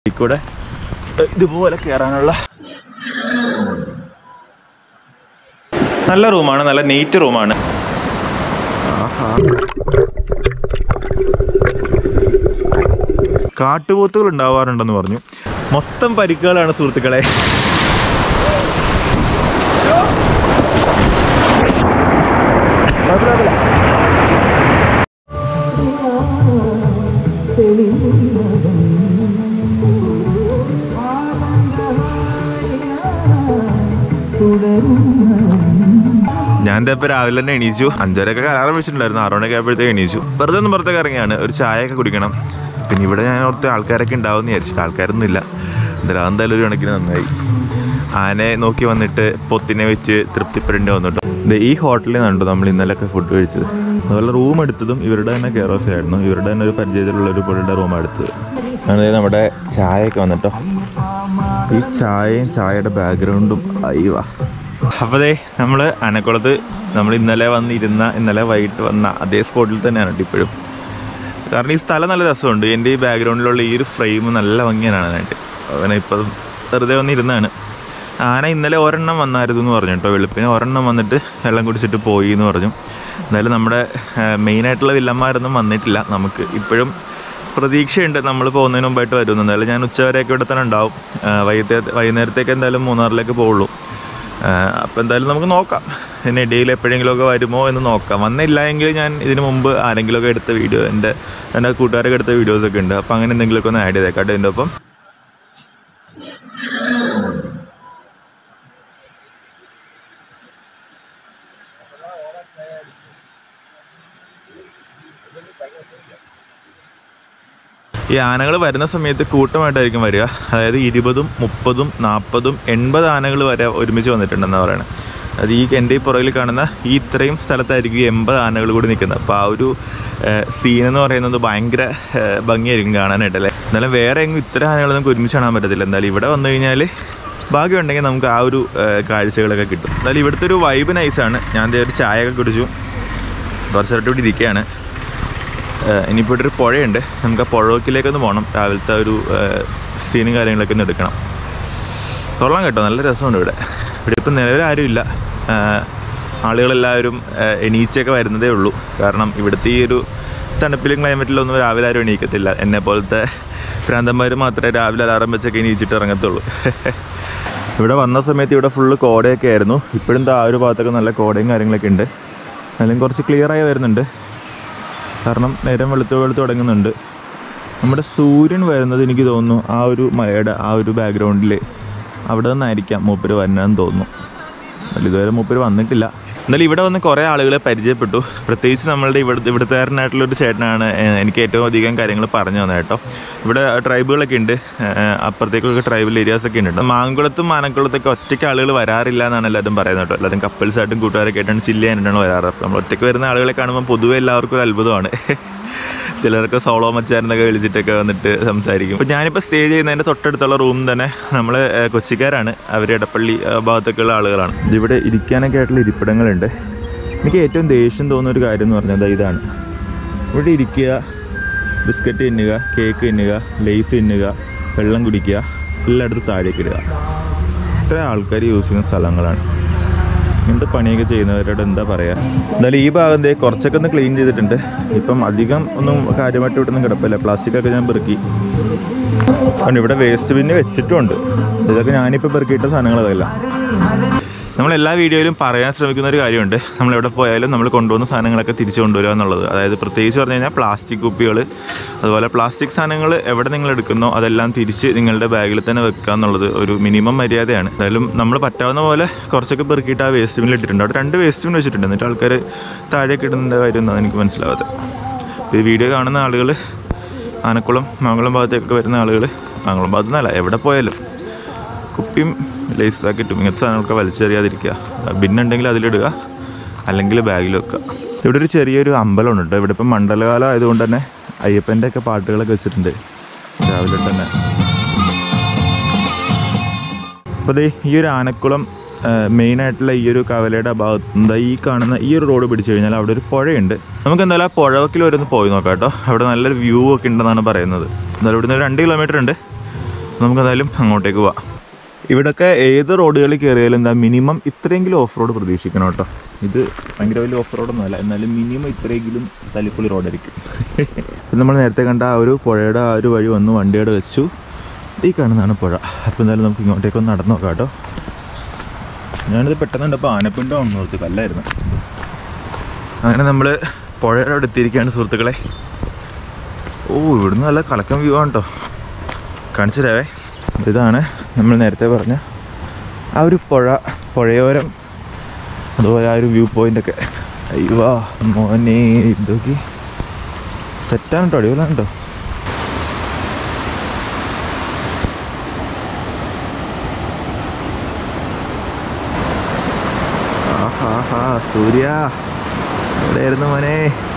കൂടെ ഇതുപോലെ കയറാനുള്ള നല്ല റൂമാണ് നല്ല നീറ്റ് റൂമാണ് കാട്ടുപോത്തുകൾ ഉണ്ടാവാറുണ്ടെന്ന് പറഞ്ഞു മൊത്തം പരിക്കുകളാണ് സുഹൃത്തുക്കളെ ഞാൻ എന്താ ഇപ്പൊ രാവിലെ തന്നെ എണീച്ചു അഞ്ചരയൊക്കെ കരാറ് വെച്ചിട്ടുണ്ടായിരുന്നു ആറ് മണിയൊക്കെ ആയപ്പോഴത്തേക്ക് എണീച്ചു വെറുതെ ഒന്ന് പുറത്തേക്ക് ഇറങ്ങിയാണ് ഒരു ചായയൊക്കെ കുടിക്കണം പിന്നെ ഇവിടെ ഞാൻ ഓർത്ത് ആൾക്കാരൊക്കെ ഉണ്ടാവും എന്ന് വിചാരിച്ചു ആൾക്കാരൊന്നും ഇല്ല എന്തായാലും അതെന്തായാലും ഒരു കണക്കിന് നന്നായി ആനയെ നോക്കി വന്നിട്ട് പൊത്തിനെ വെച്ച് തൃപ്തിപ്പെടേണ്ടി വന്നിട്ടോ ദേ ഈ ഹോട്ടലിൽ നിന്നുണ്ടോ നമ്മൾ ഇന്നലെയൊക്കെ ഫുഡ് കഴിച്ചത് അതുപോലെ റൂം എടുത്തതും ഇവരുടെ തന്നെ കെയർ ഓഫ് ആയിരുന്നു ഇവരുടെ തന്നെ ഒരു പരിചയത്തിലുള്ള ഒരു പുള്ളിയുടെ റൂം എടുത്തത് അങ്ങനെ നമ്മുടെ ചായയൊക്കെ വന്നിട്ടോ ഈ ചായയും ചായയുടെ ബാക്ക്ഗ്രൗണ്ടും അയ്യവാ അപ്പോൾ ദേ നമ്മൾ അനക്കുളത്ത് നമ്മൾ ഇന്നലെ വന്നിരുന്ന ഇന്നലെ വൈകിട്ട് വന്ന അതേ സ്പോട്ടിൽ തന്നെയാണ് കേട്ടോ ഇപ്പോഴും കാരണം ഈ സ്ഥലം നല്ല രസമുണ്ട് എൻ്റെ ഈ ബാക്ക്ഗ്രൗണ്ടിലുള്ള ഈ ഒരു ഫ്രെയിം നല്ല ഭംഗിയാണ് കാണാനായിട്ട് അങ്ങനെ ഇപ്പം വെറുതെ വന്നിരുന്നതാണ് ആന ഇന്നലെ ഒരെണ്ണം വന്നായിരുന്നു എന്ന് പറഞ്ഞു കേട്ടോ വെളുപ്പിന് ഒരെണ്ണം വന്നിട്ട് വെള്ളം കുടിച്ചിട്ട് പോയി എന്ന് പറഞ്ഞു എന്തായാലും നമ്മുടെ മെയിനായിട്ടുള്ള വില്ലന്മാരൊന്നും വന്നിട്ടില്ല നമുക്ക് ഇപ്പോഴും പ്രതീക്ഷയുണ്ട് നമ്മൾ പോകുന്നതിന് മുമ്പായിട്ട് വരുന്നു എന്തായാലും ഞാൻ ഉച്ചവരെയൊക്കെ ഇവിടെ തന്നെ ഉണ്ടാവും ആ, വൈകിട്ടേ വൈകുന്നേരത്തേക്ക് എന്തായാലും മൂന്നാറിലേക്ക് പോവുള്ളൂ അപ്പോൾ എന്തായാലും നമുക്ക് നോക്കാം പിന്നെ ഇടയിൽ എപ്പോഴെങ്കിലുമൊക്കെ വരുമോ എന്ന് നോക്കാം വന്നില്ല എങ്കിൽ ഞാൻ ഇതിന് മുമ്പ് ആരെങ്കിലുമൊക്കെ എടുത്ത വീഡിയോ എൻ്റെ എൻ്റെ കൂട്ടുകാരൊക്കെ എടുത്ത വീഡിയോസൊക്കെ ഉണ്ട് അപ്പോൾ അങ്ങനെ എന്തെങ്കിലുമൊക്കെ ഒന്ന് ആഡ് ചെയ്തേക്കാം ഇതിൻ്റെ ഒപ്പം ഈ ആനകൾ വരുന്ന സമയത്ത് കൂട്ടമായിട്ടായിരിക്കും വരിക അതായത് ഇരുപതും മുപ്പതും നാൽപ്പതും എൺപത് ആനകൾ വരെ ഒരുമിച്ച് വന്നിട്ടുണ്ടെന്നാണ് പറയുന്നത് അത് ഈ എൻ്റെ ഈ പുറകിൽ കാണുന്ന ഈ ഇത്രയും സ്ഥലത്തായിരിക്കും ഈ എൺപത് ആനകൾ കൂടി നിൽക്കുന്നത് അപ്പോൾ ആ ഒരു സീൻ എന്ന് പറയുന്നത് ഭയങ്കര ഏഹ്, ഭംഗിയായിരിക്കും കാണാനായിട്ടല്ലേ എന്നാലും വേറെ എങ്ങും ഇത്ര ആനകൾ നമുക്ക് ഒരുമിച്ച് കാണാൻ പറ്റത്തില്ല എന്തായാലും ഇവിടെ വന്നു കഴിഞ്ഞാൽ ഭാഗ്യമുണ്ടെങ്കിൽ നമുക്ക് ആ ഒരു ഏഹ്, കാഴ്ചകളൊക്കെ കിട്ടും എന്തായാലും ഇവിടുത്തെ ഒരു വൈബ് നൈസാണ് ഞാൻ ദേ ഒരു ചായയൊക്കെ കുടിച്ചു കുറച്ചായിട്ട് ഇവിടെ ഇരിക്കുകയാണ് ഏഹ് ഇനിയിപ്പോൾ ഇവിടെ ഒരു പുഴയുണ്ട് നമുക്ക് ആ പുഴക്കിലേക്കൊന്ന് പോകണം രാവിലത്തെ ഒരു ഏഹ് സീനും കാര്യങ്ങളൊക്കെ ഒന്ന് എടുക്കണം കൊള്ളാം കേട്ടോ നല്ല രസമുണ്ട് ഇവിടെ ഇവിടെ ഇപ്പം നിലവിൽ ആരുമില്ല ഏഹ് ആളുകളെല്ലാവരും ഏഹ് എണീച്ചൊക്കെ വരുന്നതേ ഉള്ളൂ കാരണം ഇവിടുത്തെ ഈ ഒരു തണുപ്പിലും ക്ലൈമറ്റിലൊന്നും രാവിലെ ആരും എണീക്കത്തില്ല എന്നെ പോലത്തെ ഭ്രാന്തന്മാർ മാത്രമേ രാവിലെ അലാറം വെച്ചൊക്കെ എണീച്ചിട്ട് ഇറങ്ങത്തുള്ളൂ ഇവിടെ വന്ന സമയത്ത് ഇവിടെ ഫുള്ള് കോടയൊക്കെ ആയിരുന്നു ഇപ്പോഴും ദാ ആ ഒരു ഭാഗത്തൊക്കെ നല്ല കോടയും കാര്യങ്ങളൊക്കെ ഉണ്ട് എന്നാലും കുറച്ച് ക്ലിയറായി വരുന്നുണ്ട് കാരണം നേരം വെളുത്ത് വെളുത്ത് തുടങ്ങുന്നുണ്ട് നമ്മുടെ സൂര്യൻ വരുന്നത് എനിക്ക് തോന്നുന്നു ആ ഒരു മലയുടെ ആ ഒരു ബാക്ക്ഗ്രൗണ്ടിൽ അവിടെ നിന്നായിരിക്കാം മൂപ്പര് വരുന്നതെന്ന് തോന്നുന്നു എന്നാലും ഇതുവരെ മൂപ്പര് വന്നിട്ടില്ല എന്നാലും ഇവിടെ വന്ന് കുറേ ആളുകളെ പരിചയപ്പെട്ടു പ്രത്യേകിച്ച് നമ്മളുടെ ഇവിടുത്തെ ഇവിടുത്തുകാരനായിട്ടുള്ള ഒരു ചേട്ടനാണ് ഏഹ്, എനിക്ക് ഏറ്റവും അധികം കാര്യങ്ങൾ പറഞ്ഞു തന്നെ കേട്ടോ ഇവിടെ ട്രൈബുകളൊക്കെ ഉണ്ട് ഏഹ്, അപ്പുറത്തേക്കൊക്കെ ട്രൈബൽ ഏരിയാസ് ഒക്കെ ഉണ്ട് മാങ്കുളത്തും മാനക്കുളത്തൊക്കെ ഒറ്റയ്ക്ക് ആളുകൾ വരാറില്ല എന്നാണ് എല്ലാവരും പറയുന്നത് കേട്ടോ എല്ലാവരും കപ്പിൾസായിട്ടും കൂട്ടുകാരൊക്കെ ആയിട്ടാണ് ചില്ല് ചെയ്യാനായിട്ടാണ് വരാറ് അപ്പോൾ നമ്മൾ ഒറ്റയ്ക്ക് വരുന്ന ആളുകളെ കാണുമ്പോൾ പൊതുവെ എല്ലാവർക്കും ഒരു അത്ഭുതമാണ് ചിലർക്ക് സോളോ മച്ചാരെന്നൊക്കെ വിളിച്ചിട്ടൊക്കെ വന്നിട്ട് സംസാരിക്കും അപ്പോൾ ഞാനിപ്പോൾ സ്റ്റേ ചെയ്യുന്നതിൻ്റെ തൊട്ടടുത്തുള്ള റൂം തന്നെ നമ്മൾ കൊച്ചിക്കാരാണ് അവർ ഇടപ്പള്ളി ആ, ഭാഗത്തൊക്കെയുള്ള ആളുകളാണ് ഇവിടെ ഇരിക്കാനൊക്കെ ആയിട്ടുള്ള ഇരിപ്പിടങ്ങളുണ്ട് എനിക്ക് ഏറ്റവും ദേഷ്യം തോന്നുന്ന ഒരു കാര്യം എന്ന് പറഞ്ഞാൽ ദാ ഇതാണ് ഇവിടെ ഇരിക്കുക ബിസ്ക്കറ്റ് തിന്നുക കേക്ക് തിന്നുക ലേസ് തിന്നുക വെള്ളം കുടിക്കുക എല്ലായിടത്തും താഴേക്ക് ഇടുക ഇത്ര ആൾക്കാർ യൂസ് ചെയ്യുന്ന സ്ഥലങ്ങളാണ് ഇങ്ങനത്തെ പണിയൊക്കെ ചെയ്യുന്നവരോട് എന്താ പറയുക എന്തായാലും ഈ ഭാഗം ദേ കുറച്ചൊക്കെ ഒന്ന് ക്ലീൻ ചെയ്തിട്ടുണ്ട് ഇപ്പം അധികം ഒന്നും കാര്യമായിട്ട് ഇവിടെ ഒന്നും കിടപ്പില്ല പ്ലാസ്റ്റിക് ഒക്കെ ഞാൻ പെറുക്കി അതുകൊണ്ട് ഇവിടെ വേസ്റ്റ് ബിന്ന് വെച്ചിട്ടുമുണ്ട് ഇതൊക്കെ ഞാനിപ്പോൾ പെറുക്കിയിട്ട സാധനങ്ങളതല്ല നമ്മൾ എല്ലാ വീഡിയോയിലും പറയാൻ ശ്രമിക്കുന്ന ഒരു കാര്യമുണ്ട് നമ്മൾ എവിടെ പോയാലും നമ്മൾ കൊണ്ടുവന്ന സാധനങ്ങളൊക്കെ തിരിച്ചു കൊണ്ടുവരിക എന്നുള്ളത് അതായത് പ്രത്യേകിച്ച് പറഞ്ഞു കഴിഞ്ഞാൽ പ്ലാസ്റ്റിക് കുപ്പികൾ അതുപോലെ പ്ലാസ്റ്റിക് സാധനങ്ങൾ എവിടെ നിങ്ങൾ എടുക്കുന്നോ അതെല്ലാം തിരിച്ച് നിങ്ങളുടെ ബാഗിൽ തന്നെ വെക്കുക എന്നുള്ളത് ഒരു മിനിമം മര്യാദയാണ് എന്തായാലും നമ്മൾ പറ്റാവുന്ന പോലെ കുറച്ചൊക്കെ പെറുക്കിയിട്ട് ആ വേസ്റ്റ് ബിന്നിൽ ഇട്ടിട്ടുണ്ട് അവിടെ രണ്ട് വേസ്റ്റ് ബിൻ വെച്ചിട്ടുണ്ട് എന്നിട്ട് ആൾക്കാർ താഴേക്ക് ഇടുന്ന കാര്യം എന്നാണ് എനിക്ക് മനസ്സിലാവാതെ ഈ വീഡിയോ കാണുന്ന ആളുകൾ ആനക്കുളം മംഗളം ഭാഗത്തേക്കൊക്കെ വരുന്ന ആളുകൾ മംഗളം ഭാഗത്തു നിന്നല്ല എവിടെ പോയാലും കുപ്പിയും ലേസ് പാക്കറ്റും ഇങ്ങനത്തെ സാധനങ്ങളൊക്കെ വലിച്ചെറിയാതിരിക്കുക ബിന്നുണ്ടെങ്കിൽ അതിലിടുക അല്ലെങ്കിൽ ബാഗിൽ വെക്കുക ഇവിടെ ഒരു ചെറിയൊരു അമ്പലമുണ്ട് കേട്ടോ ഇവിടെ ഇപ്പം മണ്ഡലകാലം ആയതുകൊണ്ട് തന്നെ അയ്യപ്പൻ്റെ ഒക്കെ പാട്ടുകളൊക്കെ വെച്ചിട്ടുണ്ട് രാവിലെ തന്നെ അപ്പോൾ ദേ ഈ ഒരു ആനക്കുളം മെയിനായിട്ടുള്ള ഈ ഒരു കവലയുടെ ഭാഗത്ത് എന്താ ഈ കാണുന്ന ഈ ഒരു റോഡ് പിടിച്ചു കഴിഞ്ഞാൽ അവിടെ ഒരു പുഴയുണ്ട് നമുക്ക് എന്തായാലും ആ പുഴവക്കിൽ വരെ ഒന്ന് പോയി നോക്കാം കേട്ടോ അവിടെ നല്ലൊരു വ്യൂ ഒക്കെ ഉണ്ടെന്നാണ് പറയുന്നത് എന്തായാലും ഇവിടുന്ന് ഒരു രണ്ട് കിലോമീറ്റർ ഉണ്ട് നമുക്ക് എന്തായാലും അങ്ങോട്ടേക്ക് പോവാം ഇവിടൊക്കെ ഏത് റോഡുകളിൽ കയറിയാലും എന്താ മിനിമം ഇത്രയെങ്കിലും ഓഫ് റോഡ് പ്രതീക്ഷിക്കണം കേട്ടോ ഇത് ഭയങ്കര വലിയ ഓഫ് റോഡൊന്നും അല്ല എന്നാലും മിനിമം ഇത്രയെങ്കിലും തലിപ്പുള്ളി റോഡായിരിക്കും ഇപ്പം നമ്മൾ നേരത്തെ കണ്ട ആ ഒരു പുഴയുടെ ആ ഒരു വഴി വന്ന് വണ്ടിയുടെ വെച്ചു ഈ കാണുന്നതാണ് പുഴ അപ്പോൾ എന്തായാലും നമുക്ക് ഇങ്ങോട്ടേക്ക് ഒന്ന് നടന്നു നോക്കാം കേട്ടോ ഞാനിത് പെട്ടെന്ന് കണ്ടപ്പോൾ ആനപ്പിണ്ടോ ഒന്ന് ഓർത്ത് കല്ലായിരുന്നു അങ്ങനെ നമ്മൾ പുഴയുടെ അവിടെ എത്തിയിരിക്കുകയാണ് സുഹൃത്തുക്കളെ ഓ ഇവിടുന്ന് നല്ല കലക്കം വ്യൂ ആണ് കേട്ടോ കാണിച്ചു തരാവേ ഇതാണ് നമ്മൾ നേരത്തെ പറഞ്ഞ ആ ഒരു പുഴ പുഴയോരം അതുപോലെ ആ ഒരു വ്യൂ പോയിൻ്റൊക്കെ അയ്യോ മോനെ ഇതൊക്കെ സെറ്റാണ് കേട്ടോ അടിപൊളിയാണ് കേട്ടോ ആഹാ സൂര്യ എവിടെയായിരുന്നു മോനെ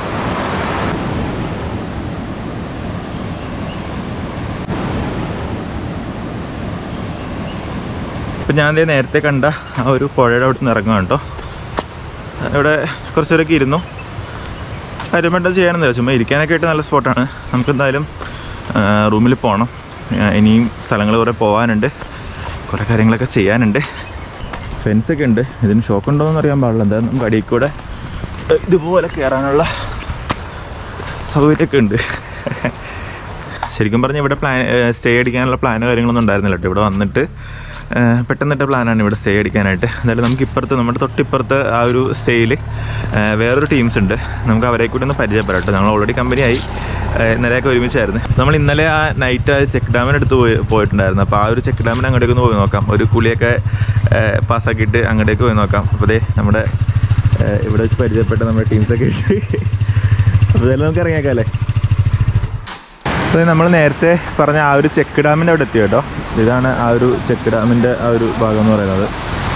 ഇപ്പം ഞാൻ ദേ നേരത്തെ കണ്ട ആ ഒരു പുഴയുടെ അവിടെ നിന്ന് ഇറങ്ങാം കേട്ടോ ഇവിടെ കുറച്ചേരൊക്കെ ഇരുന്നു കാര്യമായിട്ട് ചെയ്യാനൊന്നുമില്ല ചുമ്മാ ഇരിക്കാനൊക്കെ ആയിട്ട് നല്ല സ്പോട്ടാണ് നമുക്ക് എന്തായാലും റൂമിൽ പോകണം ആ, ഇനിയും സ്ഥലങ്ങൾ കുറേ പോകാനുണ്ട് കുറേ കാര്യങ്ങളൊക്കെ ചെയ്യാനുണ്ട് ഫെൻസൊക്കെ ഉണ്ട് ഇതിന് ഷോക്ക് ഉണ്ടോയെന്ന് അറിയാൻ പാടില്ല എന്തായാലും നമുക്ക് അടിയിൽ കൂടെ ഏ, ഇതുപോലെ കയറാനുള്ള സൗകര്യമൊക്കെ ഉണ്ട് ശരിക്കും പറഞ്ഞാൽ ഇവിടെ പ്ലാൻ സ്റ്റേ അടിക്കാനുള്ള പ്ലാനോ കാര്യങ്ങളൊന്നും ഉണ്ടായിരുന്നില്ല കേട്ടോ ഇവിടെ വന്നിട്ട് ഏ, പെട്ടെന്നിട്ട പ്ലാനാണ് ഇവിടെ സ്റ്റേ അടിക്കാനായിട്ട് എന്തായാലും നമുക്ക് ഇപ്പുറത്ത് നമ്മുടെ തൊട്ടിപ്പുറത്ത് ആ ഒരു സ്റ്റേയിൽ വേറൊരു ടീംസ് ഉണ്ട് നമുക്ക് അവരെ കൂടി ഒന്ന് പരിചയപ്പെടാം കേട്ടോ നമ്മൾ ഓൾറെഡി കമ്പനിയായി ഇന്നലെയൊക്കെ ഒരുമിച്ചായിരുന്നു നമ്മൾ ഇന്നലെ ആ നൈറ്റ് ആ ചെക്ക് ഡാമിനടുത്ത് പോയി പോയിട്ടുണ്ടായിരുന്നു അപ്പോൾ ആ ഒരു ചെക്ക് ഡാമിന് അങ്ങോട്ടേക്ക് ഒന്ന് പോയി നോക്കാം ഒരു കുളിയൊക്കെ പാസ്സാക്കിയിട്ട് അങ്ങോട്ടേക്ക് പോയി നോക്കാം അപ്പോൾ ദേ നമ്മുടെ ഏ, ഇവിടെ വെച്ച് പരിചയപ്പെട്ട നമ്മുടെ ടീംസൊക്കെ ഇട്ട് അപ്പോൾ ഇതെല്ലാം നമുക്ക് ഇറങ്ങിയേക്കാം അല്ലേ അപ്പോൾ നമ്മൾ നേരത്തെ പറഞ്ഞ ആ ഒരു ചെക്ക് ഡാമിൻ്റെ അവിടെ എത്തി കേട്ടോ ഇതാണ് ആ ഒരു ചെക്ക് ഡാമിൻ്റെ ആ ഒരു ഭാഗം എന്ന് പറയുന്നത്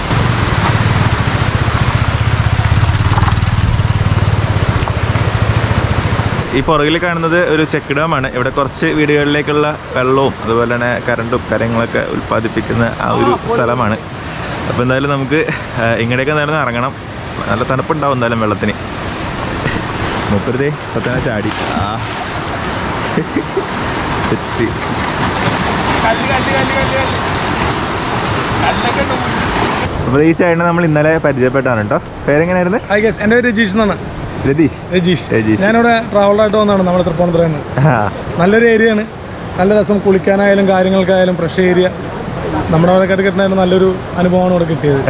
ഈ പുറകിൽ കാണുന്നത് ഒരു ചെക്ക് ഡാമാണ് ഇവിടെ കുറച്ച് വീടുകളിലേക്കുള്ള വെള്ളവും അതുപോലെ തന്നെ കറണ്ടും കാര്യങ്ങളൊക്കെ ഉൽപ്പാദിപ്പിക്കുന്ന ആ ഒരു സ്ഥലമാണ് അപ്പോൾ എന്തായാലും നമുക്ക് ആ, ഇങ്ങനെയൊക്കെ എന്തായാലും ഇറങ്ങണം നല്ല തണുപ്പുണ്ടാവും എന്തായാലും വെള്ളത്തിന് മുപ്പരുതേ പത്തന ചാടി ആ എത്തി അപ്പോൾ ഈ ചേട്ടനെ നമ്മൾ ഇന്നലെ പരിചയപ്പെട്ടാണ് കേട്ടോ പേരെങ്ങനെയായിരുന്നു ഐ ഗസ് എൻ്റെ പേര് രജീഷ് എന്നാണ് രതീഷ് രജീഷ് രജീഷ്. ഞാനിവിടെ ട്രാവലായിട്ട് വന്നതാണ് നമ്മുടെ തൃപ്പൂണിത്തുറയിൽ നിന്ന് ആ നല്ലൊരു ഏരിയയാണ് നല്ല രസം കുളിക്കാനായാലും കാര്യങ്ങൾക്കായാലും ഫ്രഷ് ഏരിയ നമ്മുടെ അവിടെ കിട്ടുന്ന നല്ലൊരു അനുഭവമാണ് ഇവിടെ കിട്ടിയത്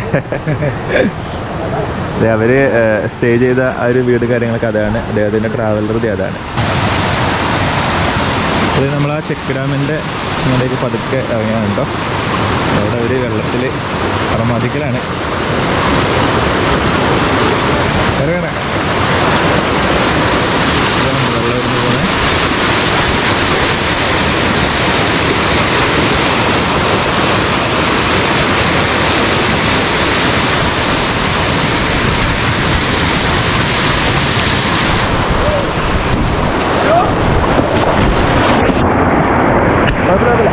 അതെ അവര് സ്റ്റേ ചെയ്ത ആ ഒരു വീട് കാര്യങ്ങളൊക്കെ അതാണ് അദ്ദേഹത്തിന്റെ ട്രാവലർ അതാണ് അത് നമ്മൾ ആ ചെക്ക് ഡാമിന്റെ ഇങ്ങോട്ടേക്ക് പതുക്കെ ഇറങ്ങിയാണുണ്ടോ അവിടെ ഒരു വെള്ളത്തിൽ അറമാദിക്കലാണ് ഇറങ്ങണേ ഇതാണ് വെള്ളം ഇരുന്ന് പോണേ കുഴപ്പമില്ല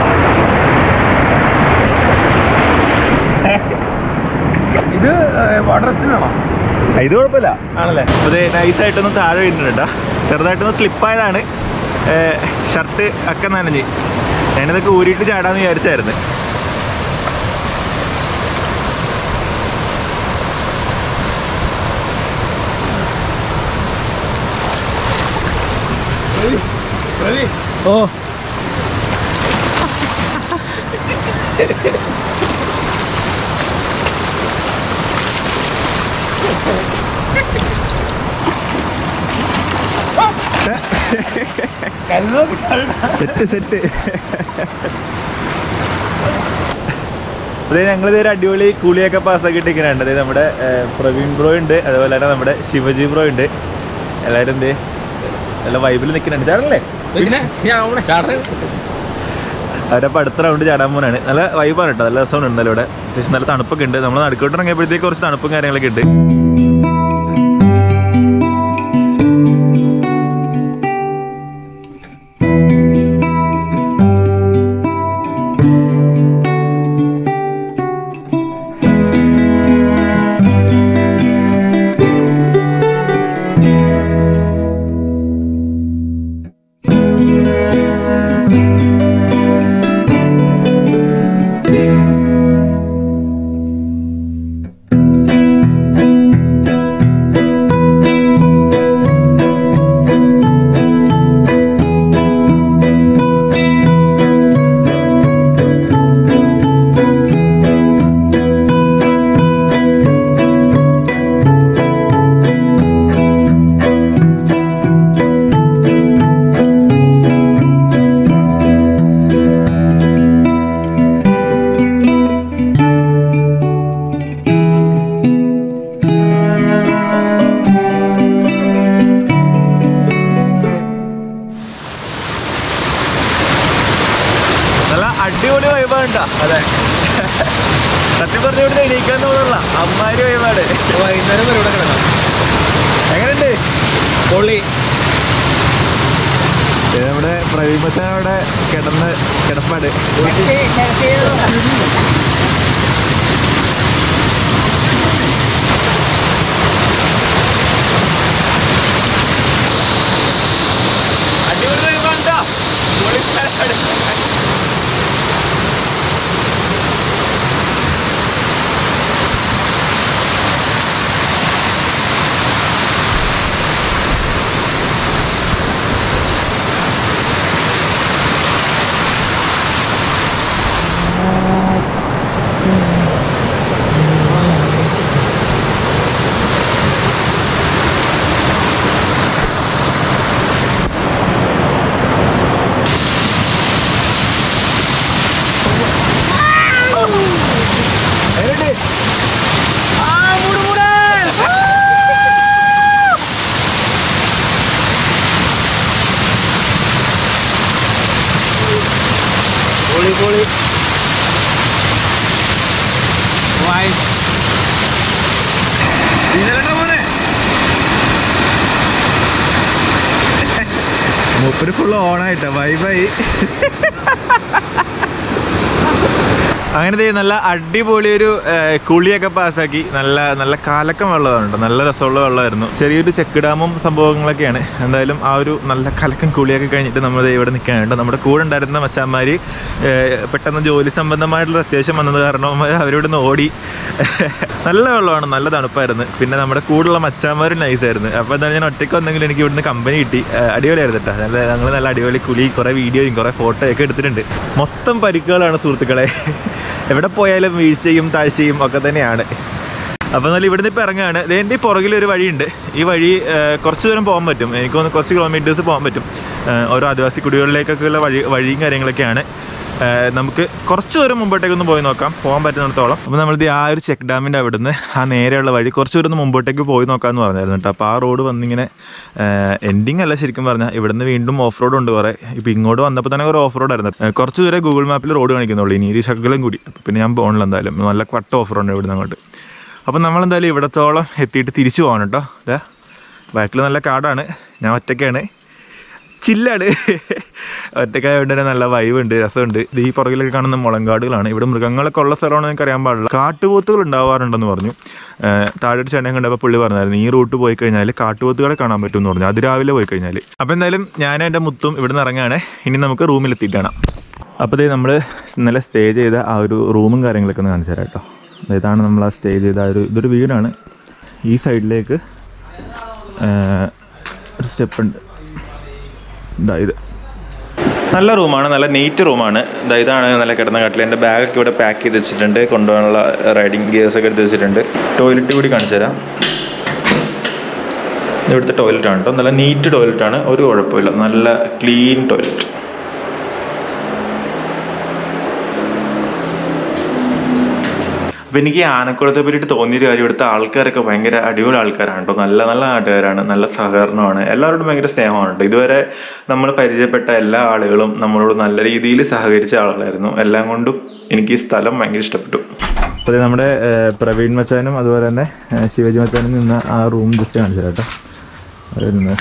ഇത് വാട്ടർ എസ്റ്റിനാണോ ഇത് കുഴപ്പമില്ല ആണല്ലേ അതെ നൈസായിട്ടൊന്ന് താഴെ വീണിട്ടുണ്ട് കേട്ടോ ചെറുതായിട്ടൊന്ന് സ്ലിപ്പായതാണ് ഷർട്ട് ഒക്കെ നനഞ്ഞ് ഞാനിതൊക്കെ ഊരിയിട്ട് ചാടാന്ന് വിചാരിച്ചായിരുന്നു ഓ സെറ്റ് സെറ്റ് അതെ ഞങ്ങളിത് ഒരു അടിപൊളി കൂളിയൊക്കെ പാസ്സാക്കിയിട്ട് ഇരിക്കുന്നുണ്ട് അതായത് നമ്മുടെ ഏർ, പ്രവീൺ ബ്രോ ഉണ്ട് അതുപോലെ തന്നെ നമ്മുടെ ശിവജി ബ്രോ ഉണ്ട് എല്ലാവരും എന്ത് നല്ല വൈബിൽ നിൽക്കുന്നുണ്ട് ചാടല്ലേ അവരപ്പോൾ അടുത്ത റൗണ്ട് ചാടാൻ പോകാനാണ് നല്ല വൈബാണ് കേട്ടോ നല്ല രസമാണ് ഉണ്ടല്ലോ ഇവിടെ അത്യാവശ്യം നല്ല തണുപ്പൊക്കെ ഉണ്ട് നമ്മൾ നടുക്കോട്ട് ഇറങ്ങിയപ്പോഴത്തേക്ക് കുറച്ച് തണുപ്പും കാര്യങ്ങളൊക്കെ ഉണ്ട് അടിപൊളി വൈബാണ് അതെ സത്യം പറഞ്ഞ ഇവിടുന്ന് എണീക്കാൻ തോന്നുന്നില്ല അമ്മാരി വൈബാണ് വൈകുന്നേരം വരെ ഇവിടെ കിടക്കാം എങ്ങനെയുണ്ട് പൊള്ളി ഇത് നമ്മുടെ പ്രവീമച്ച അവിടെ കിടന്ന് കിടപ്പാട് അടിപൊളി വൈബാണ് ട്ടോ. പൊളി സ്ഥലാണ്. എങ്ങനെയുണ്ട്? ആ, മൂട്, മൂട്. പൊളി പൊളി വായി ഇതിലെന്താ മോനെ? മൂപ്പര് ഫുള്ള് ഓണായിട്ടാ ബൈ ബൈ അങ്ങനെ ദേ നല്ല അടിപൊളി ഒരു ഏഹ്, കുളിയൊക്കെ പാസ്സാക്കി നല്ല നല്ല കാലക്കം വെള്ളമാണ് കേട്ടോ നല്ല രസമുള്ള വെള്ളമായിരുന്നു ചെറിയൊരു ചെക്ക് ഡാമും സംഭവങ്ങളൊക്കെയാണ് എന്തായാലും ആ ഒരു നല്ല കലക്കം കുളിയൊക്കെ കഴിഞ്ഞിട്ട് നമ്മൾ ദേ ഇവിടെ നിൽക്കാനുണ്ട് നമ്മുടെ കൂടെ ഉണ്ടായിരുന്ന മച്ചാന്മാർ പെട്ടെന്ന് ജോലി സംബന്ധമായിട്ടുള്ള അത്യാവശ്യം വന്നത് കാരണം അവരോട് നിന്ന് ഓടി നല്ല വെള്ളമാണ് നല്ല തണുപ്പായിരുന്നു പിന്നെ നമ്മുടെ കൂടുള്ള മച്ചാന്മാർ നൈസായിരുന്നു അപ്പോൾ എന്തായാലും ഞാൻ ഒറ്റയ്ക്ക് വന്നെങ്കിൽ എനിക്ക് ഇവിടുന്ന് കമ്പനി കിട്ടി ഏഹ്, അടിപൊളിയായിരുന്നു കേട്ടോ നല്ല ഞങ്ങൾ നല്ല അടിപൊളി കുളി കുറേ വീഡിയോയും കുറേ ഫോട്ടോയൊക്കെ എടുത്തിട്ടുണ്ട് മൊത്തം പരിക്കുകളാണ് സുഹൃത്തുക്കളെ എവിടെ പോയാലും വീഴ്ചയും താഴ്ചയും ഒക്കെ തന്നെയാണ് അപ്പോൾ എന്നാലും ഇവിടുന്ന് ഇപ്പോൾ ഇറങ്ങുകയാണ് ദേ എൻ്റെ ഈ പുറകിൽ ഒരു വഴിയുണ്ട് ഈ വഴി ഏഹ്, കുറച്ച് ദൂരം പോകാൻ പറ്റും എനിക്ക് തോന്നുന്നു കുറച്ച് കിലോമീറ്റേഴ്സ് പോകാൻ പറ്റും ഏഹ്, ഓരോ ആദിവാസി കുടികളിലേക്കൊക്കെയുള്ള വഴി വഴിയും കാര്യങ്ങളൊക്കെയാണ് ഏഹ്, നമുക്ക് കുറച്ച് ദൂരം മുമ്പോട്ടേക്കൊന്ന് പോയി നോക്കാം പോകാൻ പറ്റുന്നിടത്തോളം അപ്പോൾ നമ്മളിത് ആ ഒരു ചെക്ക് ഡാമിൻ്റെ അവിടുന്ന് ആ നേരെയുള്ള വഴി കുറച്ച് ദൂരം ഒന്ന് മുമ്പോട്ടേക്ക് പോയി നോക്കാമെന്ന് പറഞ്ഞായിരുന്നു കേട്ടോ അപ്പോൾ ആ റോഡ് വന്നിങ്ങനെ എൻഡിങ് അല്ല ശരിക്കും പറഞ്ഞാൽ ഇവിടുന്ന് വീണ്ടും ഓഫ് റോഡ് ഉണ്ട് കുറേ ഇപ്പോൾ ഇങ്ങോട്ട് വന്നപ്പോൾ തന്നെ കുറേ ഓഫ് റോഡ് ആയിരുന്നു ഏഹ്, കുറച്ച് ദൂരം ഗൂഗിൾ മാപ്പിൽ റോഡ് കാണിക്കുന്നുള്ളൂ ഇനി ഒരു ശകലം കൂടി അപ്പോൾ പിന്നെ ഞാൻ പോകണില്ല എന്തായാലും നല്ല കട്ട ഓഫ് റോഡ് ഇവിടുന്ന് അങ്ങോട്ട് അപ്പോൾ നമ്മളെന്തായാലും ഇവിടത്തോളം എത്തിയിട്ട് തിരിച്ചു പോകണം കേട്ടോ ഇതാ ബാക്കിൽ നല്ല കാടാണ് ഞാൻ ഒറ്റയ്ക്കാണ് ചില്ലാണ് ഒറ്റക്കായതുകൊണ്ട് തന്നെ നല്ല വൈബുണ്ട് രസമുണ്ട് ഇത് ഈ പുറകിലൊക്കെ കാണുന്ന മുളങ്കാടുകളാണ് ഇവിടെ മൃഗങ്ങളൊക്കെ ഉള്ള സ്ഥലമാണെന്ന് എനിക്ക് അറിയാൻ പാടില്ല കാട്ടുപോത്തുകൾ ഉണ്ടാവാറുണ്ടെന്ന് പറഞ്ഞു ഏഹ് താഴെ ഒരു ചേട്ടൻ കണ്ടപ്പോൾ പുള്ളി പറഞ്ഞായിരുന്നു ഈ റൂട്ട് പോയി കഴിഞ്ഞാൽ കാട്ടുപോത്തുകളെ കാണാൻ പറ്റും എന്ന് പറഞ്ഞു അതിരാവിലെ പോയി കഴിഞ്ഞാൽ അപ്പോൾ എന്തായാലും ഞാൻ എൻ്റെ മുത്തും ഇവിടുന്ന് ഇറങ്ങുകയാണ് ഇനി നമുക്ക് റൂമിലെത്തിയിട്ട് കാണാം അപ്പോൾ ഇതേ നമ്മൾ ഇന്നലെ സ്റ്റേ ചെയ്ത ആ ഒരു റൂമും കാര്യങ്ങളൊക്കെ ഒന്ന് കാണിച്ചു തരാം കേട്ടോ ഇതാണ് നമ്മൾ ആ സ്റ്റേ ചെയ്ത ആ ഒരു ഇതൊരു വീടാണ് ഈ സൈഡിലേക്ക് ഏഹ്, ഒരു സ്റ്റെപ്പ് ഉണ്ട് ഇതാ ഇത് നല്ല റൂമാണ് നല്ല നീറ്റ് റൂമാണ് ഇതാ ഇതാണ് നല്ല കിടന്ന കട്ടിൽ എൻ്റെ ബാഗൊക്കെ ഇവിടെ പാക്ക് ചെയ്ത് വെച്ചിട്ടുണ്ട് കൊണ്ടുപോകാനുള്ള റൈഡിങ് ഗിയേഴ്സ് ഒക്കെ എടുത്ത് വെച്ചിട്ടുണ്ട് ടോയ്ലറ്റ് കൂടി കാണിച്ചു തരാം ഇത് ഇവിടുത്തെ ടോയ്ലറ്റ് ആണ് കേട്ടോ നല്ല നീറ്റ് ടോയ്ലറ്റ് ആണ് ഒരു കുഴപ്പമില്ല നല്ല ക്ലീൻ ടോയ്ലറ്റ് അപ്പോൾ എനിക്ക് ഈ ആനക്കുളത്തെ പറ്റിയിട്ട് തോന്നിയൊരു കാര്യം ഇവിടുത്തെ ആൾക്കാരൊക്കെ ഭയങ്കര അടിപൊളി ആൾക്കാരാണ് കേട്ടോ നല്ല നല്ല നാട്ടുകാരാണ് നല്ല സഹകരണമാണ് എല്ലാവരോടും ഭയങ്കര സ്നേഹമാണ് കേട്ടോ ഇതുവരെ നമ്മൾ പരിചയപ്പെട്ട എല്ലാ ആളുകളും നമ്മളോട് നല്ല രീതിയിൽ സഹകരിച്ച ആളുകളായിരുന്നു എല്ലാം കൊണ്ടും എനിക്ക് ഈ സ്ഥലം ഭയങ്കര ഇഷ്ടപ്പെട്ടു അപ്പോൾ ഇത് നമ്മുടെ ഏഹ്, പ്രവീൺ മച്ചാനും അതുപോലെ തന്നെ ഏഹ്, ശിവജി മച്ചാനും നിന്ന ആ റൂം ജസ്റ്റ് കാണിച്ചു തരാം കേട്ടോ അവിടെ നിന്ന്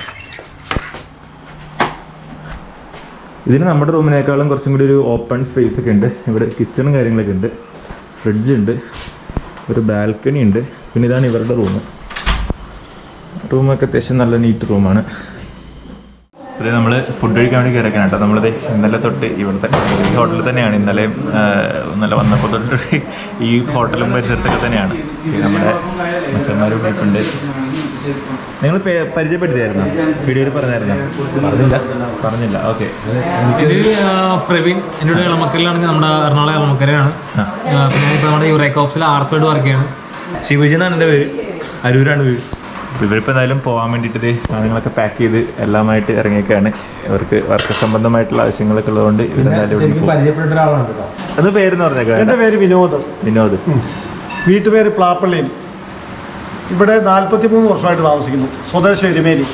ഇതിന് നമ്മുടെ റൂമിനേക്കാളും കുറച്ചും കൂടി ഒരു ഓപ്പൺ സ്പേസ് ഒക്കെ ഉണ്ട് ഇവിടെ കിച്ചണും കാര്യങ്ങളൊക്കെ ഉണ്ട് ഫ്രിഡ്ജ് ഉണ്ട് ഒരു ബാൽക്കണി ഉണ്ട് പിന്നെ ഇതാണ് ഇവരുടെ റൂം റൂമൊക്കെ അത്യാവശ്യം നല്ല നീറ്റ് റൂമാണ് ഇത് നമ്മൾ ഫുഡ് കഴിക്കാൻ വേണ്ടി കയറിയൊക്കെ കേട്ടോ നമ്മളിത് ഇന്നലെ തൊട്ട് ഇവിടുത്തെ ഈ ഹോട്ടലിൽ തന്നെയാണ് ഇന്നലെ ഇന്നലെ വന്നപ്പോൾ തൊട്ട് ഈ ഹോട്ടലും പരിസരത്തൊക്കെ തന്നെയാണ് ഈ നമ്മുടെ മച്ചന്മാരും ടൈപ്പുണ്ട് നിങ്ങൾ പരിചയപ്പെടുത്തിയായിരുന്നോ വീഡിയോയിൽ പറഞ്ഞായിരുന്നോ പറഞ്ഞില്ല പറഞ്ഞില്ല ഓക്കെ ഇത് ആ, പ്രവീൺ എൻ്റെ കൂടെ ഇളമക്കലിലാണെങ്കിൽ നമ്മുടെ എറണാകുളം ഇളമക്കരയാണ് ആ ആ, പിന്നെ ഇപ്പോൾ നമ്മുടെ യുറേക്കോപ്സിൽ ആർ സൈഡ് വർക്ക് ചെയ്യാണ് ശിവജി എന്നാണ് എൻ്റെ പേര് അരൂരാണ് വീട് അപ്പോൾ ഇവരിപ്പോൾ എന്തായാലും പോകാൻ വേണ്ടിയിട്ട് ദേ സാധനങ്ങളൊക്കെ പാക്ക് ചെയ്ത് എല്ലാമായിട്ട് ഇറങ്ങിയൊക്കെയാണ് ഇവർക്ക് വർക്ക് സംബന്ധമായിട്ടുള്ള ആവശ്യങ്ങളൊക്കെ ഉള്ളതുകൊണ്ട് ഇവരെന്തായാലും ഇവിടെ പോകും പരിചയപ്പെട്ട ഒരാളാണ് കേട്ടോ അത് പേരെന്ന് പറഞ്ഞേക്കാം എൻ്റെ പേര് വിനോദ് വിനോദ് വീട്ടുപേര് പ്ലാപ്പള്ളിയിൽ ഇവിടെ നാൽപ്പത്തി മൂന്ന് വർഷമായിട്ട് താമസിക്കുന്നു സ്വദേശം എരുമേലി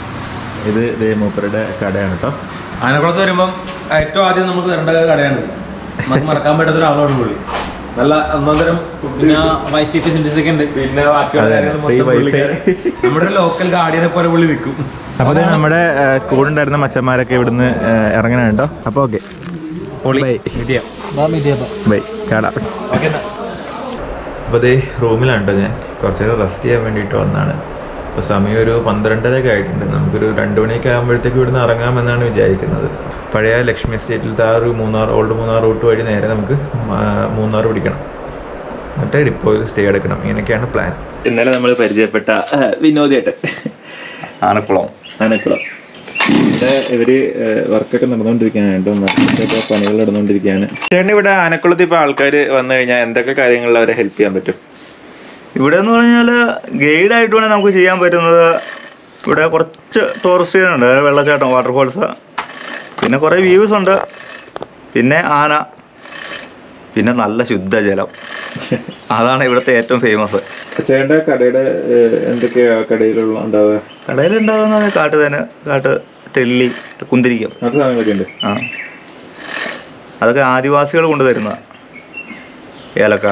ഇത് ദേ മൂപ്പരുടെ കടയാണ് കേട്ടോ ആനക്കുളത്ത് വരുമ്പം ഏറ്റവും ആദ്യം നമുക്ക് വരേണ്ട കടയാണ് നമുക്ക് മറക്കാൻ പറ്റാത്ത ഒരാളാണ് പുള്ളി നല്ല ഒന്നാന്തരം പിന്നെ വൈഫൈ ഫെസിലിറ്റീസ് ഒക്കെ ഉണ്ട് പിന്നെ ബാക്കിയുള്ള അതെ, കാര്യങ്ങൾ free മൊത്തം wifi. പുള്ളിക്കാരൻ. നമ്മുടെ ലോക്കൽ ഗാർഡിയനെ പോലെ പുള്ളി നിൽക്കും അപ്പോൾ ദേ നമ്മുടെ ആ, കൂടെ ഉണ്ടായിരുന്ന മച്ചന്മാരൊക്കെ ഇവിടുന്ന് ഇറങ്ങണം കേട്ടോ അപ്പോൾ ഓക്കെ ബൈ കാണാം അപ്പോൾ ദേ റൂമിലാണ് കേട്ടോ ഞാൻ കുറച്ച് നേരം റെസ്റ്റ് ചെയ്യാൻ വേണ്ടിയിട്ട് വന്നതാണ് അപ്പോൾ സമയം ഒരു പന്ത്രണ്ടരയൊക്കെ ആയിട്ടുണ്ട് നമുക്കൊരു രണ്ട് മണിയൊക്കെ ആകുമ്പോഴത്തേക്ക് ഇവിടുന്ന് ഇറങ്ങാമെന്നാണ് വിചാരിക്കുന്നത് പഴയ ലക്ഷ്മി എസ്റ്റേറ്റിലത്തെ ആ ഒരു മൂന്നാർ ഓൾഡ് മൂന്നാർ റൂട്ട് വഴി നേരെ നമുക്ക് മാ- മൂന്നാർ പിടിക്കണം എന്നിട്ട് ഡിപ്പോയിൽ സ്റ്റേ എടുക്കണം ഇങ്ങനെയൊക്കെയാണ് പ്ലാൻ ഇന്നലെ നമ്മൾ പരിചയപ്പെട്ട വിനോദേട്ടൻ ആനക്കുളം ആനക്കുളം ഇവിടെ ഇവര് വർക്കൊക്കെ നടന്നുകൊണ്ടിരിക്കുകയാണ് കേട്ടോ വർക്കൊക്കെ പണികൾ നടന്നുകൊണ്ടിരിക്കുകയാണ് ചേട്ടൻ ഇവിടെ ആനക്കുളത്ത് ഇപ്പൊ ആൾക്കാർ വന്നു കഴിഞ്ഞാൽ എന്തൊക്കെ കാര്യങ്ങളിൽ അവരെ ഹെൽപ്പ് ചെയ്യാൻ പറ്റും ഇവിടെ എന്ന് പറഞ്ഞാൽ ഗൈഡായിട്ട് വേണേൽ നമുക്ക് ചെയ്യാൻ പറ്റുന്നത് ഇവിടെ കുറച്ച് ടൂറിസ്റ്റ് ഉണ്ട് അതായത് വെള്ളച്ചാട്ടം വാട്ടർഫോൾസ് പിന്നെ കുറേ വ്യൂസ് ഉണ്ട് പിന്നെ ആന പിന്നെ നല്ല ശുദ്ധജലം അതാണ് ഇവിടുത്തെ ഏറ്റവും ഫേമസ് ചേട്ടൻ്റെ കടയുടെ എന്തൊക്കെയാ കടയിലുള്ള ഉണ്ടാവുക കടയിലുണ്ടാകുന്ന കാട്ട് തന്നെ കാട്ട് തെള്ളി കുന്തിരിക്കം അങ്ങനത്തെ സാധനങ്ങളൊക്കെ ഉണ്ട് ആ അതൊക്കെ ആദിവാസികൾ കൊണ്ടുതരുന്ന ഏലക്ക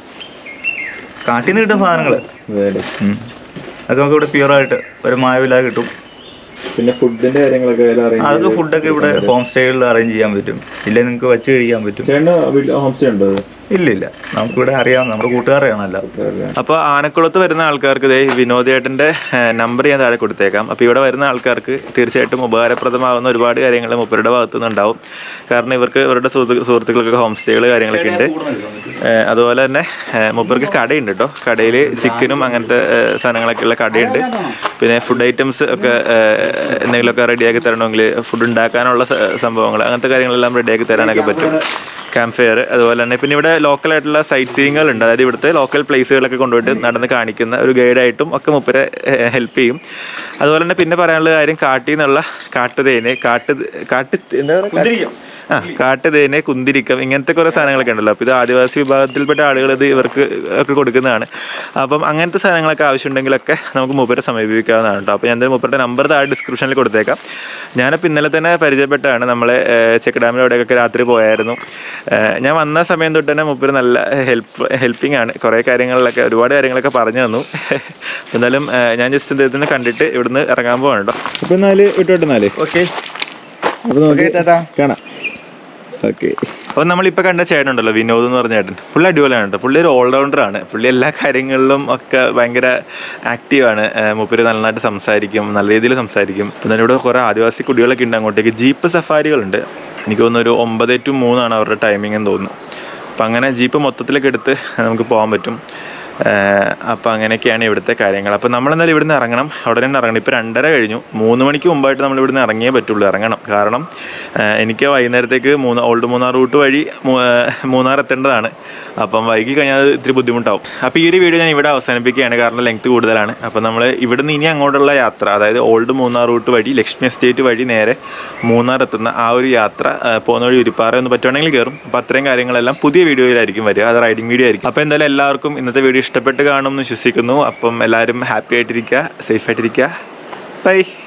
കാട്ടിൽ നിന്ന് കിട്ടുന്ന സാധനങ്ങൾ അതെ അല്ലേ അതൊക്കെ നമുക്ക് ഇവിടെ പ്യുവറായിട്ട് ഒരു മായവില്ലാതെ കിട്ടും പിന്നെ ഫുഡിന്റെ കാര്യങ്ങളൊക്കെ അറിയാം അതൊക്കെ ഫുഡൊക്കെ ഇവിടെ ഹോം സ്റ്റേകളിൽ അറേഞ്ച് ചെയ്യാൻ പറ്റും ഇല്ലേ നിങ്ങൾക്ക് വെച്ച് കഴിക്കാൻ പറ്റും ചേട്ടൻ്റെ ഹോം സ്റ്റേ ഉണ്ടോ അത് ഇല്ല ഇല്ല നമുക്കിവിടെ അറിയാം നമ്മുടെ കൂട്ടുകാരെയാണല്ലോ അപ്പോൾ ആനക്കുളത്ത് വരുന്ന ആൾക്കാർക്ക് ഇതേ വിനോദേട്ടൻ്റെ നമ്പർ ഞാൻ താഴെ കൊടുത്തേക്കാം അപ്പോൾ ഇവിടെ വരുന്ന ആൾക്കാർക്ക് തീർച്ചയായിട്ടും ഉപകാരപ്രദമാകുന്ന ഒരുപാട് കാര്യങ്ങൾ മുപ്പരുടെ ഭാഗത്തു നിന്നുണ്ടാവും കാരണം ഇവർക്ക് ഇവരുടെ സുഹൃത്തു സുഹൃത്തുക്കൾക്കൊക്കെ ഹോം സ്റ്റേകൾ കാര്യങ്ങളൊക്കെ ഉണ്ട് ഏഹ് അതുപോലെ തന്നെ ഏഹ് മൂപ്പർക്ക് കടയുണ്ട് കേട്ടോ കടയിൽ ചിക്കനും അങ്ങനത്തെ ഏഹ് സാധനങ്ങളൊക്കെ ഉള്ള കടയുണ്ട് പിന്നെ ഫുഡ് ഐറ്റംസ് ഒക്കെ ഏഹ് എന്തെങ്കിലുമൊക്കെ റെഡിയാക്കി തരണമെങ്കിൽ ഫുഡ് ഉണ്ടാക്കാനുള്ള സ- സംഭവങ്ങൾ അങ്ങനത്തെ കാര്യങ്ങളെല്ലാം റെഡിയാക്കി തരാനൊക്കെ പറ്റും ക്യാമ്പ് ഫെയർ അതുപോലെ തന്നെ പിന്നെ ഇവിടെ ലോക്കൽ ആയിട്ടുള്ള സൈറ്റ് സീയിങ്ങുകൾ ഉണ്ട് അതായത് ഇവിടുത്തെ ലോക്കൽ പ്ലേസുകളൊക്കെ കൊണ്ടുപോയിട്ട് നടന്ന് കാണിക്കുന്ന ഒരു ഗൈഡായിട്ടും ഒക്കെ മുപ്പരെ ഹെൽപ്പ് ചെയ്യും അതുപോലെ തന്നെ പിന്നെ പറയാനുള്ള കാര്യം കാട്ടിൽ നിന്നുള്ള കാട്ടുതേന് കാട്ട് കാട്ട് എന്താ പറയുക ആ കാട്ടുതേന് കുന്തിരിക്കം ഇങ്ങനത്തെ കുറേ സാധനങ്ങളൊക്കെ ഉണ്ടല്ലോ അപ്പോൾ ഇത് ആദിവാസി വിഭാഗത്തിൽപ്പെട്ട ആളുകൾ ഇത് ഇവർക്ക് ഒക്കെ കൊടുക്കുന്നതാണ് അപ്പം അങ്ങനത്തെ സാധനങ്ങളൊക്കെ ആവശ്യമുണ്ടെങ്കിലൊക്കെ നമുക്ക് മൂപ്പരെ സമീപിക്കാവുന്നതാണ് കേട്ടോ അപ്പോൾ ഞാൻ എന്തായാലും മൂപ്പരുടെ നമ്പർ താഴെ ഡിസ്ക്രിപ്ഷനിൽ കൊടുത്തേക്കാം ഞാനിപ്പോൾ ഇന്നലെ തന്നെ പരിചയപ്പെട്ടാണ് നമ്മളെ ചെക്ക് ഡാമിൻ്റെ അവിടെയൊക്കെ രാത്രി പോയായിരുന്നു ഏഹ് ഞാൻ വന്ന സമയം തൊട്ട് തന്നെ മൂപ്പര് നല്ല ഹെൽപ്പ് ഹെൽപ്പിംഗ് ആണ് കുറേ കാര്യങ്ങളിലൊക്കെ ഒരുപാട് കാര്യങ്ങളൊക്കെ പറഞ്ഞു തന്നു എന്നാലും ഏഹ് ഞാൻ ജസ്റ്റ് ഇദ്ദേഹത്തിന് കണ്ടിട്ട് ഇവിടുന്ന് ഇറങ്ങാൻ പോവാണ് കേട്ടോ അപ്പോൾ എന്നാല് വിട്ടോട്ടെന്നാല് ഓക്കെ അപ്പോൾ നമുക്ക് കാണാം ഓക്കെ അപ്പോൾ നമ്മളിപ്പോൾ കണ്ട ചേട്ടനുണ്ടല്ലോ വിനോദ് എന്ന് പറഞ്ഞ ചേട്ടൻ പുള്ളി അടിപൊളിയാണ് കേട്ടോ പുള്ളി ഒരു ഓൾറൗണ്ടർ ആണ് പുള്ളി എല്ലാ കാര്യങ്ങളിലും ഒക്കെ ഭയങ്കര ആക്റ്റീവാണ് മൂപ്പര് നന്നായിട്ട് സംസാരിക്കും നല്ല രീതിയിൽ സംസാരിക്കും പിന്നെ ഇവിടെ കുറേ ആദിവാസി കുടികളൊക്കെ ഉണ്ട് അങ്ങോട്ടേക്ക് ജീപ്പ് സഫാരികളുണ്ട് എനിക്ക് തോന്നുന്നു ഒരു ഒമ്പത് ടു മൂന്നാണ് അവരുടെ ടൈമിംഗ് എന്ന് തോന്നുന്നു അപ്പം അങ്ങനെ ജീപ്പ് മൊത്തത്തിലൊക്കെ എടുത്ത് നമുക്ക് പോകാൻ പറ്റും അപ്പോൾ അങ്ങനെയൊക്കെയാണ് ഇവിടുത്തെ കാര്യങ്ങൾ അപ്പോൾ നമ്മളെന്തായാലും ഇവിടുന്ന് ഇറങ്ങണം ഉടനെ തന്നെ ഇറങ്ങണം ഇപ്പോൾ രണ്ടര കഴിഞ്ഞു മൂന്ന് മണിക്ക് മുമ്പായിട്ട് നമ്മൾ ഇവിടുന്ന് ഇറങ്ങിയേ പറ്റുള്ളൂ ഇറങ്ങണം കാരണം ആ, എനിക്ക് വൈകുന്നേരത്തേക്ക് മൂന്ന് ഓൾഡ് മൂന്നാർ റൂട്ട് വഴി മൂ- ആ, മൂന്നാർ എത്തേണ്ടതാണ് അപ്പം വൈകി കഴിഞ്ഞാൽ അത് ഇത്തിരി ബുദ്ധിമുട്ടാവും അപ്പോൾ ഈ ഒരു വീഡിയോ ഞാൻ ഇവിടെ അവസാനിപ്പിക്കുകയാണ് കാരണം ലെങ്ത് കൂടുതലാണ് അപ്പോൾ നമ്മൾ ഇവിടുന്ന് ഇനി അങ്ങോട്ടുള്ള യാത്ര അതായത് ഓൾഡ് മൂന്നാർ റൂട്ട് വഴി ലക്ഷ്മി എസ്റ്റേറ്റ് വഴി നേരെ മൂന്നാർ എത്തുന്ന ആ ഒരു യാത്ര ആ, പോകുന്ന വഴി ഉരിപ്പാറ ഒന്ന് പറ്റുവാണെങ്കിൽ കയറും അപ്പോൾ അത്രയും കാര്യങ്ങളെല്ലാം പുതിയ വീഡിയോയിലായിരിക്കും വരിക അത് റൈഡിങ് വീഡിയോ ആയിരിക്കും അപ്പോൾ എന്തായാലും എല്ലാവർക്കും ഇന്നത്തെ വീഡിയോ ഇഷ്ടപ്പെട്ട് കാണും എന്ന് വിശ്വസിക്കുന്നു അപ്പം എല്ലാവരും ഹാപ്പി ആയിട്ടിരിക്കുക സേഫ് ആയിട്ടിരിക്കുക ബൈ